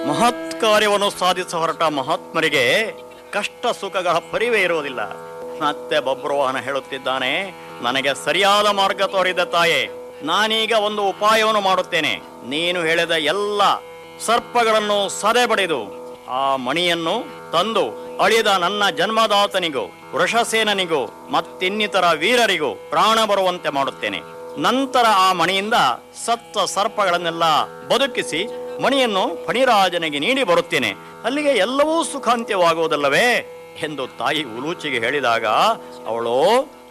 ಮಹತ್ ಕಾರ್ಯವನ್ನು ಸಾಧಿಸ ಹೊರಟ ಮಹಾತ್ಮರಿಗೆ ಕಷ್ಟ ಸುಖಗಳ ಪರಿವೇ ಇರುವುದಿಲ್ಲ ಮತ್ತೆ ಬಬ್ರುವಾಹನ ಹೇಳುತ್ತಿದ್ದಾನೆ ನನಗೆ ಸರಿಯಾದ ಮಾರ್ಗ ತೋರಿದ ತಾಯೇ ನಾನೀಗ ಒಂದು ಉಪಾಯವನ್ನು ಮಾಡುತ್ತೇನೆ ನೀನು ಹೇಳಿದ ಎಲ್ಲ ಸರ್ಪಗಳನ್ನು ಸದೆ ಬಡಿದು ಆ ಮಣಿಯನ್ನು ತಂದು ಅಳಿದ ನನ್ನ ಜನ್ಮದಾತನಿಗೂ ವೃಷಸೇನನಿಗೂ ಮತ್ತಿನ್ನಿತರ ವೀರರಿಗೂ ಪ್ರಾಣ ಬರುವಂತೆ ಮಾಡುತ್ತೇನೆ ನಂತರ ಆ ಮಣಿಯಿಂದ ಸತ್ತ ಸರ್ಪಗಳನ್ನೆಲ್ಲ ಬದುಕಿಸಿ ಮಣಿಯನ್ನು ಫಣಿರಾಜನಿಗೆ ನೀಡಿ ಬರುತ್ತೇನೆ ಅಲ್ಲಿಗೆ ಎಲ್ಲವೂ ಸುಖಾಂತ್ಯವಾಗುವುದಲ್ಲವೇ ಎಂದು ತಾಯಿ ಉಲೂಚಿಗೆ ಹೇಳಿದಾಗ ಅವಳು